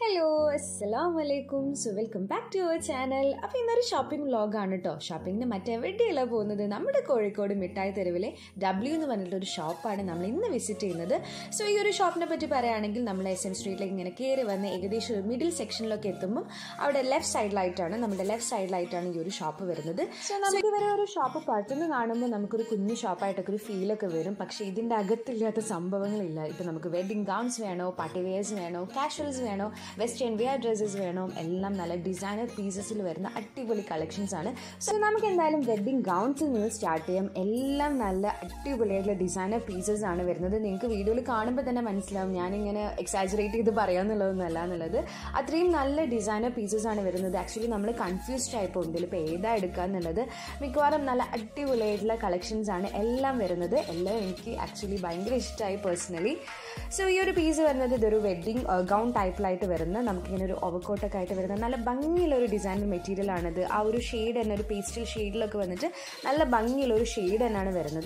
hello അസ്സലാം വലൈക്കും so welcome back to our channel അപ്പോൾ ഇന്നൊരു ഷോപ്പിംഗ് വ്ളോഗാണ് കേട്ടോ ഷോപ്പിങ്ങിന് മറ്റെവിടെയല്ല പോകുന്നത് നമ്മുടെ കോഴിക്കോട് മിഠായി തെരുവിലെ ഡബ്ല്യു എന്ന് പറഞ്ഞിട്ട് ഒരു ഷോപ്പാണ് നമ്മൾ ഇന്ന് വിസിറ്റ് ചെയ്യുന്നത് സോ ഈ ഒരു ഷോപ്പിനെ പറ്റി പറയുകയാണെങ്കിൽ നമ്മൾ എസ് എൻ സ്ട്രീറ്റിലേക്ക് ഇങ്ങനെ കയറി വന്ന് ഏകദേശം ഒരു മിഡിൽ സെക്ഷനിലൊക്കെ എത്തുമ്പോൾ അവിടെ ലെഫ്റ്റ് സൈഡിലായിട്ടാണ് നമ്മുടെ ലെഫ്റ്റ് സൈഡിലായിട്ടാണ് ഈ ഒരു ഷോപ്പ് വരുന്നത് സോ നമുക്ക് ഇവരെ ഒരു ഷോപ്പ് പുറത്തുനിന്ന് കാണുമ്പോൾ നമുക്കൊരു കുഞ്ഞു ഷോപ്പായിട്ടൊക്കെ ഒരു ഫീലൊക്കെ വരും പക്ഷേ ഇതിൻ്റെ അകത്തില്ലാത്ത സംഭവങ്ങളില്ല ഇപ്പം നമുക്ക് വെഡിങ് ഗൗൺസ് വേണോ പാർട്ടി വെയേഴ്സ് വേണോ കാഷ്വൽസ് വേണോ വെസ്റ്റേൺ വെയർ ഡ്രസ്സസ് വേണോ എല്ലാം നല്ല ഡിസൈനർ പീസസിൽ വരുന്ന അടിപൊളി കളക്ഷൻസ് ആണ് സോ നമുക്ക് എന്തായാലും വെഡിങ് ഗൗൺസിൽ നിന്ന് സ്റ്റാർട്ട് ചെയ്യാം എല്ലാം നല്ല അടിപൊളിയായിട്ടുള്ള ഡിസൈനർ പീസസ് ആണ് വരുന്നത് നിങ്ങൾക്ക് വീഡിയോയിൽ കാണുമ്പോൾ തന്നെ മനസ്സിലാവും ഞാനിങ്ങനെ എക്സാജറേറ്റ് ചെയ്ത് പറയാന്നുള്ളതൊന്നുമല്ല എന്നുള്ളത് അത്രയും നല്ല ഡിസൈനർ പീസസ് ആണ് വരുന്നത് ആക്ച്വലി നമ്മൾ കൺഫ്യൂസ്ഡ് ആയി പോകും ഇതിലിപ്പോൾ ഏതാ എടുക്കുക എന്നുള്ളത് മിക്കവാറും നല്ല അടിപൊളിയായിട്ടുള്ള കളക്ഷൻസ് ആണ് എല്ലാം വരുന്നത് എല്ലാം എനിക്ക് ആക്ച്വലി ഭയങ്കര ഇഷ്ടമായി പേഴ്സണലി സോ ഈ ഒരു പീസ് വരുന്നത് ഇതൊരു വെഡ്ഡിങ് ഗൗൺ ടൈപ്പിലായിട്ട് വരുന്ന നമുക്കിങ്ങനെ ഒരു ഓവർകോട്ടൊക്കെ ആയിട്ട് വരുന്ന നല്ല ഭംഗിയുള്ള ഒരു ഡിസൈനർ മെറ്റീരിയൽ ആണിത് ആ ഒരു ഷെയ്ഡ് തന്നെ ഒരു പേസ്റ്റൽ ഷെയ്ഡിലൊക്കെ വന്നിട്ട് നല്ല ഭംഗിയുള്ള ഒരു ഷെയ്ഡ് തന്നെയാണ് വരുന്നത്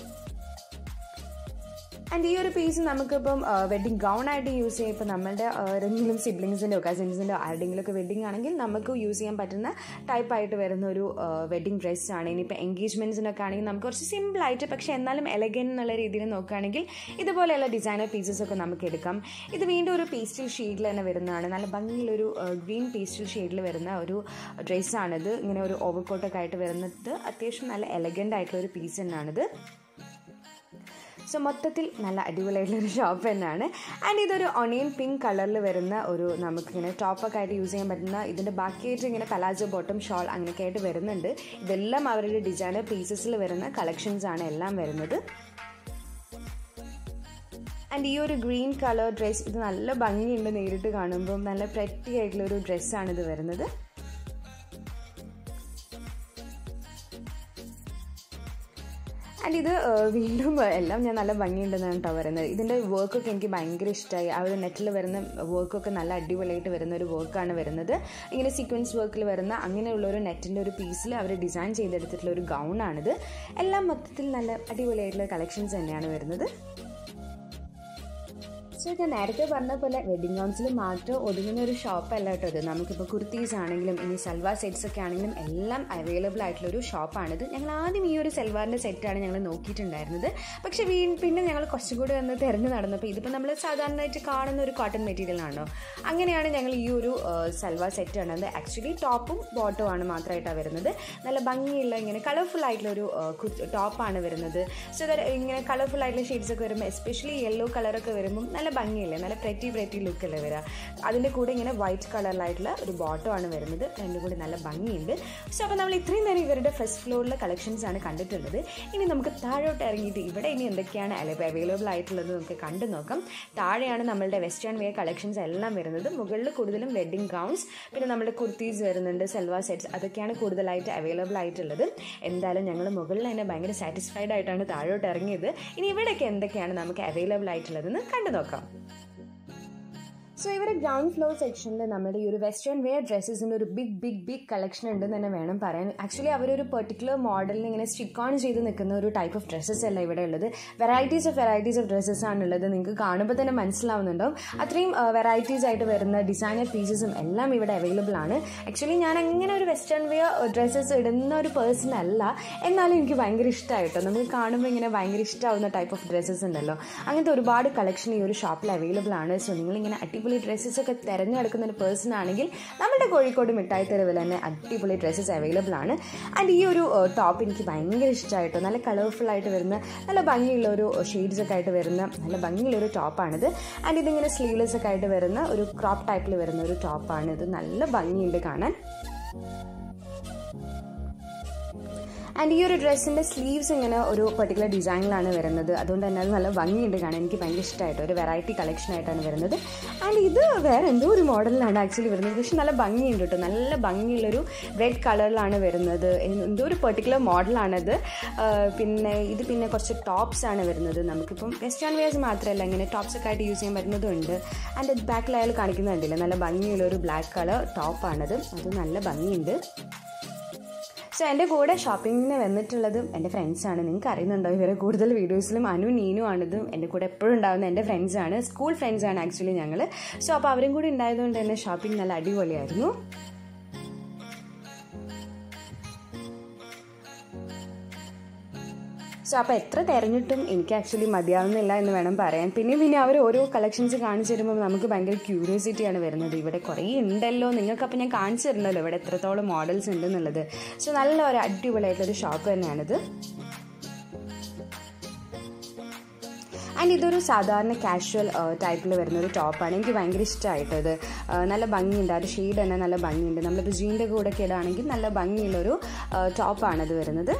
ആൻഡ് ഈ ഒരു പീസ് നമുക്കിപ്പം വെഡ്ഡിങ് ഗൗൺ ആയിട്ട് യൂസ് ചെയ്യാം ഇപ്പം നമ്മളുടെ ആരെങ്കിലും സിബ്ലിങ്സിൻ്റെയോ കസിൻസിൻ്റെയോ ആരുടെങ്കിലും ഒക്കെ വെഡ്ഡിങ് ആണെങ്കിൽ നമുക്ക് യൂസ് ചെയ്യാൻ പറ്റുന്ന ടൈപ്പായിട്ട് വരുന്ന ഒരു വെഡ്ഡിങ് ഡ്രസ്സാണ് ഇനിയിപ്പോൾ എൻഗേജ്മെൻറ്റ്സിനൊക്കെ ആണെങ്കിൽ നമുക്ക് കുറച്ച് സിമ്പിളായിട്ട് പക്ഷേ എന്നാലും എലഗൻ എന്നുള്ള രീതിയിൽ നോക്കുകയാണെങ്കിൽ ഇതുപോലെയുള്ള ഡിസൈനർ പീസസ് ഒക്കെ നമുക്ക് എടുക്കാം ഇത് വീണ്ടും ഒരു പേസ്റ്റൽ ഷെയ്ഡിൽ തന്നെ വരുന്നതാണ് നല്ല ഭംഗിയുള്ളൊരു ഗ്രീൻ പേസ്റ്റൽ ഷെയ്ഡിൽ വരുന്ന ഒരു ഡ്രസ്സാണിത് ഇങ്ങനെ ഒരു ഓവർകോട്ടൊക്കെ ആയിട്ട് വരുന്നത് അത്യാവശ്യം നല്ല എലഗൻ്റ് ആയിട്ടുള്ള ഒരു പീസ് തന്നെയാണിത് സോ മൊത്തത്തിൽ നല്ല അടിപൊളിയായിട്ടുള്ളൊരു ഷോപ്പ് തന്നെയാണ് ആൻഡ് ഇതൊരു ഒണിയൻ പിങ്ക് കളറിൽ വരുന്ന ഒരു നമുക്കിങ്ങനെ ടോപ്പൊക്കെ ആയിട്ട് യൂസ് ചെയ്യാൻ പറ്റുന്ന ഇതിൻ്റെ ബാക്കിയായിട്ട് ഇങ്ങനെ പലാജോ ബോട്ടം ഷോൾ അങ്ങനെയൊക്കെ ആയിട്ട് വരുന്നുണ്ട് ഇതെല്ലാം അവരുടെ ഡിസൈനർ പീസസിൽ വരുന്ന കളക്ഷൻസ് ആണ് എല്ലാം വരുന്നത് ആൻഡ് ഈ ഒരു ഗ്രീൻ കളർ ഡ്രസ്സ് ഇത് നല്ല ഭംഗിയുണ്ട് നേരിട്ട് കാണുമ്പോൾ നല്ല പ്രറ്റി ആയിട്ടുള്ള ഒരു ഡ്രസ്സാണ് ഇത് വരുന്നത് ആൻഡ് ഇത് വീണ്ടും എല്ലാം ഞാൻ നല്ല ഭംഗിയുണ്ടെന്നാണ് കേട്ടോ പറയുന്നത് ഇതിൻ്റെ വർക്കൊക്കെ എനിക്ക് ഭയങ്കര ഇഷ്ടമായി ആ ഒരു നെറ്റിൽ വരുന്ന വർക്കൊക്കെ നല്ല അടിപൊളിയായിട്ട് വരുന്ന ഒരു വർക്കാണ് വരുന്നത് ഇങ്ങനെ സീക്വൻസ് വർക്കിൽ വരുന്ന അങ്ങനെയുള്ള ഒരു നെറ്റിൻ്റെ ഒരു പീസിൽ അവർ ഡിസൈൻ ചെയ്തെടുത്തിട്ടുള്ള ഒരു ഗൗണാണിത് എല്ലാം മൊത്തത്തിൽ നല്ല അടിപൊളിയായിട്ടുള്ള കളക്ഷൻസ് തന്നെയാണ് വരുന്നത് സോ ഞാൻ നേരത്തെ പറഞ്ഞ പോലെ വെഡിങ് ഗൗൺസിൽ മാത്രം ഒതുങ്ങുന്ന ഒരു ഷോപ്പല്ല കേട്ടോ ഇത് നമുക്കിപ്പോൾ കുർത്തീസ് ആണെങ്കിലും ഇനി സൽവാർ സെറ്റ്സ് ഒക്കെ ആണെങ്കിലും എല്ലാം അവൈലബിൾ ആയിട്ടുള്ള ഒരു ഷോപ്പാണിത് ഞങ്ങൾ ആദ്യം ഈ ഒരു സൽവാറിൻ്റെ സെറ്റാണ് ഞങ്ങൾ നോക്കിയിട്ടുണ്ടായിരുന്നത് പക്ഷേ വീ പിന്നെ ഞങ്ങൾ കുറച്ചും കൂടി വന്ന് തിരഞ്ഞു നടന്നപ്പോൾ ഇതിപ്പോൾ നമ്മൾ സാധാരണയായിട്ട് കാണുന്ന ഒരു കോട്ടൺ മെറ്റീരിയൽ ആണോ അങ്ങനെയാണ് ഞങ്ങൾ ഈ ഒരു സൽവാർ സെറ്റ് കാണുന്നത് ആക്ച്വലി ടോപ്പും ബോട്ടവും ആണ് മാത്രമായിട്ടാണ് വരുന്നത് നല്ല ഭംഗിയുള്ള ഇങ്ങനെ കളർഫുൾ ആയിട്ടുള്ള ഒരു ടോപ്പാണ് വരുന്നത് സോ ദാറ്റ് ഇങ്ങനെ കളർഫുൾ ആയിട്ടുള്ള ഷെയ്ഡ്സ് ഒക്കെ വരുമ്പോൾ എസ്പെഷ്യലി യെല്ലോ കളറൊക്കെ വരുമ്പോൾ നല്ല ഭംഗിയില്ലേ നല്ല പ്രെറ്റി പ്രെറ്റി ലുക്കല്ലേ വരിക അതിൻ്റെ കൂടെ ഇങ്ങനെ വൈറ്റ് കളറിലായിട്ടുള്ള ഒരു ബോട്ടം ആണ് വരുന്നത് രണ്ടും കൂടി നല്ല ഭംഗിയുണ്ട് സോ അപ്പോൾ നമ്മൾ ഇത്രയും നേരം ഇവരുടെ ഫസ്റ്റ് ഫ്ലോറിലെ കളക്ഷൻസ് ആണ് കണ്ടിട്ടുള്ളത് ഇനി നമുക്ക് താഴോട്ട് ഇറങ്ങിയിട്ട് ഇവിടെ ഇനി എന്തൊക്കെയാണ് അവൈലബിൾ ആയിട്ടുള്ളത് നമുക്ക് കണ്ടു നോക്കാം താഴെയാണ് നമ്മളുടെ വെസ്റ്റേൺ വെയർ കളക്ഷൻസ് എല്ലാം വരുന്നത് മുകളിൽ കൂടുതലും വെഡ്ഡിങ് ഗൗൺസ് പിന്നെ നമ്മുടെ കുർത്തീസ് വരുന്നുണ്ട് സൽവാർ സെറ്റ്സ് അതൊക്കെയാണ് കൂടുതലായിട്ട് അവൈലബിൾ ആയിട്ടുള്ളത് എന്തായാലും ഞങ്ങൾ മുകളിൽ തന്നെ ഭയങ്കര സാറ്റിസ്ഫൈഡ് ആയിട്ടാണ് താഴോട്ട് ഇറങ്ങിയത് ഇനി ഇവിടെയൊക്കെ എന്തൊക്കെയാണ് നമുക്ക് അവൈലബിൾ ആയിട്ടുള്ളതെന്ന് കണ്ടു നോക്കാം സോ ഇവരെ ഗ്രൗണ്ട് ഫ്ലോർ സെക്ഷനിൽ നമ്മുടെ ഈ ഒരു വെസ്റ്റേൺ വെയർ ഡ്രസ്സസിൻ്റെ ഒരു ബിഗ് ബിഗ് ബിഗ് കളക്ഷൻ ഉണ്ടെന്ന് തന്നെ വേണം പറയാൻ ആക്ച്വലി അവരൊരു പെർട്ടിക്കുലർ മോഡലിന് ഇങ്ങനെ സ്റ്റിക്ക് ഓൺ ചെയ്ത് നിൽക്കുന്ന ഒരു ടൈപ്പ് ഓഫ് ഡ്രസ്സസ് അല്ല ഇവിടെ ഉള്ളത് varieties of varieties of dresses ആണുള്ളത് നിങ്ങൾക്ക് കാണുമ്പോൾ തന്നെ മനസ്സിലാവുന്നുണ്ടാവും അത്രയും വെറൈറ്റീസ് ആയിട്ട് വരുന്ന ഡിസൈനർ പീസസും എല്ലാം ഇവിടെ അവൈലബിൾ ആണ് ആക്ച്വലി ഞാൻ അങ്ങനെ ഒരു വെസ്റ്റേൺ വെയർ ഡ്രസ്സസ് ഇടുന്ന ഒരു പേഴ്സൺ അല്ല എന്നാലും എനിക്ക് ഭയങ്കര ഇഷ്ടമായിട്ടോ നമുക്ക് കാണുമ്പോൾ ഇങ്ങനെ ഭയങ്കര ഇഷ്ടമാവുന്ന ടൈപ്പ് ഓഫ് ഡ്രസ്സസ് ഉണ്ടല്ലോ അങ്ങനത്തെ ഒരുപാട് കളക്ഷൻ ഈ ഒരു ഷോപ്പിൽ അവൈലബിൾ ആണ് സോ നിങ്ങളിങ്ങനെ അടിപൊളി ഡ്രസ്സസ് ഒക്കെ തിരഞ്ഞെടുക്കുന്ന ഒരു പേഴ്സൺ ആണെങ്കിൽ നമ്മുടെ കോഴിക്കോട് മിഠായി തെരുവിൽ തന്നെ അടിപൊളി ഡ്രസ്സസ് അവൈലബിൾ ആണ് ആൻഡ് ഈ ഒരു ടോപ്പ് എനിക്ക് ഭയങ്കര ഇഷ്ടമായിട്ടോ നല്ല കളർഫുൾ ആയിട്ട് വരുന്ന നല്ല ഭംഗിയുള്ള ഒരു ഷെയ്ഡ്സ് ഒക്കെ ആയിട്ട് വരുന്ന നല്ല ഭംഗിയുള്ള ഒരു ടോപ്പാണിത് ആൻഡ് ഇതിങ്ങനെ സ്ലീവ്ലെസ് ഒക്കെ ആയിട്ട് വരുന്ന ഒരു ക്രോപ്പ് ടൈപ്പിൽ വരുന്ന ഒരു ടോപ്പാണ് ഇത് നല്ല ഭംഗിയുണ്ട് കാണാൻ ആൻഡ് ഈ ഒരു ഡ്രസ്സിൻ്റെ സ്ലീവ്സ് ഇങ്ങനെ ഒരു പെർട്ടിക്കുലർ ഡിസൈനിലാണ് വരുന്നത് അതുകൊണ്ട് തന്നെ അത് നല്ല ഭംഗിയുണ്ട് കാണാൻ എനിക്ക് ഭയങ്കര ഇഷ്ടമായിട്ട് ഒരു വെറൈറ്റി കളക്ഷൻ ആയിട്ടാണ് വരുന്നത് ആൻഡ് ഇത് വേറെ എന്തോ ഒരു മോഡലിലാണ് ആക്ച്വലി വരുന്നത് പക്ഷെ നല്ല ഭംഗിയുണ്ട് കേട്ടോ നല്ല ഭംഗിയുള്ളൊരു റെഡ് കളറിലാണ് വരുന്നത് എന്തോ ഒരു പെർട്ടിക്കുലർ മോഡലാണത് പിന്നെ ഇത് പിന്നെ കുറച്ച് ടോപ്സ് ആണ് വരുന്നത് നമുക്കിപ്പം വെസ്റ്റേൺ വെയർസ് മാത്രമല്ല ഇങ്ങനെ ടോപ്സ് ഒക്കെ ആയിട്ട് യൂസ് ചെയ്യാൻ പറ്റുന്നതും ഉണ്ട് ആൻഡ് ബാക്കിലായാലും കാണിക്കുന്നുണ്ടല്ലോ നല്ല ഭംഗിയുള്ള ഒരു ബ്ലാക്ക് കളർ ടോപ്പാണത് അത് നല്ല ഭംഗിയുണ്ട് സോ എൻ്റെ കൂടെ ഷോപ്പിങ്ങിന് വന്നിട്ടുള്ളതും എൻ്റെ ഫ്രണ്ട്സാണ് നിങ്ങൾക്ക് അറിയുന്നുണ്ടോ ഇവരെ കൂടുതൽ വീഡിയോസിലും അനു നീനു ആണിത് എൻ്റെ കൂടെ എപ്പോഴും ഉണ്ടാകുന്ന എൻ്റെ ഫ്രണ്ട്സാണ് സ്കൂൾ ഫ്രണ്ട്സാണ് ആക്ച്വലി ഞങ്ങൾ സോ അപ്പോൾ അവരും കൂടി ഉണ്ടായതുകൊണ്ട് തന്നെ ഷോപ്പിംഗ് നല്ല അടിപൊളിയായിരുന്നു സോ അപ്പോൾ എത്ര തിരഞ്ഞിട്ടും എനിക്ക് ആക്ച്വലി മതിയാവുന്നില്ല എന്ന് വേണം പറയാൻ പിന്നെ പിന്നെ അവർ ഓരോ കളക്ഷൻസ് കാണിച്ചു തരുമ്പോൾ നമുക്ക് ഭയങ്കര ക്യൂരിയോസിറ്റിയാണ് വരുന്നത് ഇവിടെ കുറേ ഉണ്ടല്ലോ നിങ്ങൾക്ക് അപ്പോൾ ഞാൻ കാണിച്ചു തരണമല്ലോ ഇവിടെ എത്രത്തോളം മോഡൽസ് ഉണ്ടെന്നുള്ളത് സോ നല്ല ഒരു അടിപൊളിയായിട്ടൊരു ഷോപ്പ് തന്നെയാണിത് ആൻഡ് ഇതൊരു സാധാരണ കാഷ്വൽ ടൈപ്പിൽ വരുന്ന ഒരു ടോപ്പാണ് എനിക്ക് ഭയങ്കര ഇഷ്ടമായിട്ടോ ഇത് നല്ല ഭംഗിയുണ്ട് അത് ഷെയ്ഡ് തന്നെ നല്ല ഭംഗിയുണ്ട് നമ്മളിപ്പോൾ ജീൻ്റെ കൂടെ ഒക്കെ ഇടുകയാണെങ്കിൽ നല്ല ഭംഗിയുള്ളൊരു ടോപ്പാണത് വരുന്നത്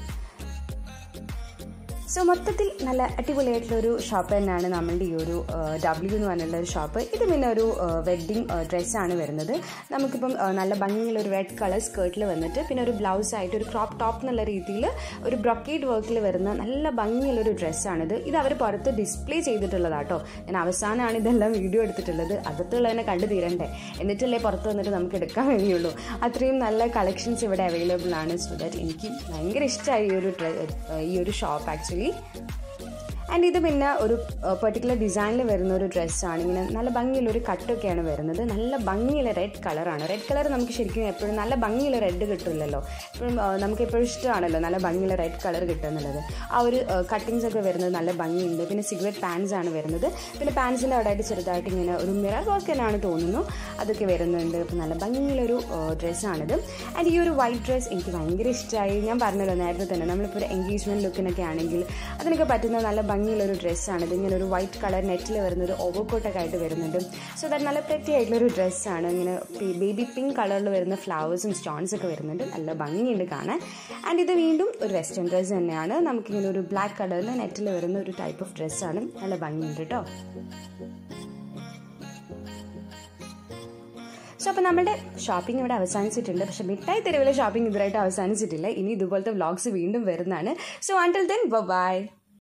സോ മൊത്തത്തിൽ നല്ല അടിപൊളിയായിട്ടുള്ളൊരു ഷോപ്പ് തന്നെയാണ് നമ്മളുടെ ഈ ഒരു ഡബ്ല്യു എന്ന് പറഞ്ഞുള്ള ഒരു ഷോപ്പ് ഇത് പിന്നെ ഒരു വെഡ്ഡിങ് ഡ്രസ്സാണ് വരുന്നത് നമുക്കിപ്പം നല്ല ഭംഗിയുള്ള ഒരു റെഡ് കളർ സ്കേർട്ടിൽ വന്നിട്ട് പിന്നെ ഒരു ബ്ലൗസ് ആയിട്ട് ഒരു ക്രോപ്പ് ടോപ്പ് എന്നുള്ള രീതിയിൽ ഒരു ബ്രൊക്കേഡ് വർക്കിൽ വരുന്ന നല്ല ഭംഗിയുള്ള ഒരു ഡ്രസ്സാണിത് ഇത് അവർ പുറത്ത് ഡിസ്പ്ലേ ചെയ്തിട്ടുള്ളതാട്ടോ ഞാൻ അവസാനമാണ് ഇതെല്ലാം വീഡിയോ എടുത്തിട്ടുള്ളത് അകത്തുള്ളതിനെ കണ്ടു തീരണ്ടേ എന്നിട്ടല്ലേ പുറത്ത് വന്നിട്ട് നമുക്ക് എടുക്കാൻ കഴിയുള്ളൂ അത്രയും നല്ല കളക്ഷൻസ് ഇവിടെ അവൈലബിൾ ആണ് സോ ദാറ്റ് എനിക്ക് ഭയങ്കര ഇഷ്ടമായി ഈ ഒരു ഈ ഒരു ഷോപ്പ് ആക്ച്വലി ആൻഡ് ഇത് പിന്നെ ഒരു പെർട്ടിക്കുലർ ഡിസൈനിൽ വരുന്ന ഒരു ഡ്രസ്സാണ് ഇങ്ങനെ നല്ല ഭംഗിയുള്ള ഒരു കട്ടൊക്കെയാണ് വരുന്നത് നല്ല ഭംഗിയുള്ള റെഡ് കളറാണ് റെഡ് കളർ നമുക്ക് ശരിക്കും എപ്പോഴും നല്ല ഭംഗിയുള്ള റെഡ് കിട്ടില്ലല്ലോ എപ്പോഴും നമുക്ക് എപ്പോഴും ഇഷ്ടമാണല്ലോ നല്ല ഭംഗിയുള്ള റെഡ് കളർ കിട്ടുക എന്നുള്ളത് ആ ഒരു കട്ടിങ്സ് ഒക്കെ വരുന്നത് നല്ല ഭംഗിയുണ്ട് പിന്നെ സിഗരറ്റ് പാൻസ് ആണ് വരുന്നത് പിന്നെ പാൻസിൻ്റെ അവിടെ ആയിട്ട് ചെറുതായിട്ട് ഇങ്ങനെ ഒരു മിറർ വർക്ക് തന്നെയാണ് തോന്നുന്നു അതൊക്കെ വരുന്നുണ്ട് അപ്പോൾ നല്ല ഭംഗിയുള്ളൊരു ഡ്രസ്സാണിത് ആൻഡ് ഈ ഒരു വൈറ്റ് ഡ്രസ്സ് എനിക്ക് ഭയങ്കര ഇഷ്ടമായി ഞാൻ പറഞ്ഞല്ലോ നേരത്തെ തന്നെ നമ്മളിപ്പോൾ ഒരു എൻഗേജ്മെൻറ്റ് ലുക്കിനൊക്കെ ആണെങ്കിൽ അതിനൊക്കെ പറ്റുന്ന നല്ല ഭംഗിയുള്ളൊരു ഡ്രസ്സാണ് ഇത് ഇങ്ങനെ ഒരു വൈറ്റ് കളർ നെറ്റിൽ വരുന്ന ഒരു ഓവർകോട്ടൊക്കെ ആയിട്ട് വരുന്നുണ്ട് സോ ദാറ്റ് നല്ല പ്രത്യേക ആയിട്ടുള്ളൊരു ഡ്രസ്സാണ് ഇങ്ങനെ ബേബി പിങ്ക് കളറിൽ വരുന്ന ഫ്ലവേഴ്സും സ്റ്റോൺസ് ഒക്കെ വരുന്നുണ്ട് നല്ല ഭംഗിയുണ്ട് കാണാൻ ആൻഡ് ഇത് വീണ്ടും ഒരു വെസ്റ്റേൺ ഡ്രസ്സ് തന്നെയാണ് നമുക്കിങ്ങനെ ഒരു ബ്ലാക്ക് കളറിൽ നെറ്റിൽ വരുന്ന ഒരു ടൈപ്പ് ഓഫ് ഡ്രസ്സാണ് നല്ല ഭംഗിയുണ്ട് കേട്ടോ സോ അപ്പോൾ നമ്മുടെ ഷോപ്പിംഗ് ഇവിടെ അവസാനിച്ചിട്ടുണ്ട് പക്ഷേ മിഠായി തെരുവിലെ ഷോപ്പിംഗ് ഇതുവരായിട്ട് അവസാനിച്ചിട്ടില്ല ഇനി ഇതുപോലത്തെ വ്ളോഗ്സ് വീണ്ടും വരുന്നതാണ് സോ അണ്ടിൽ ദെൻ ബൈ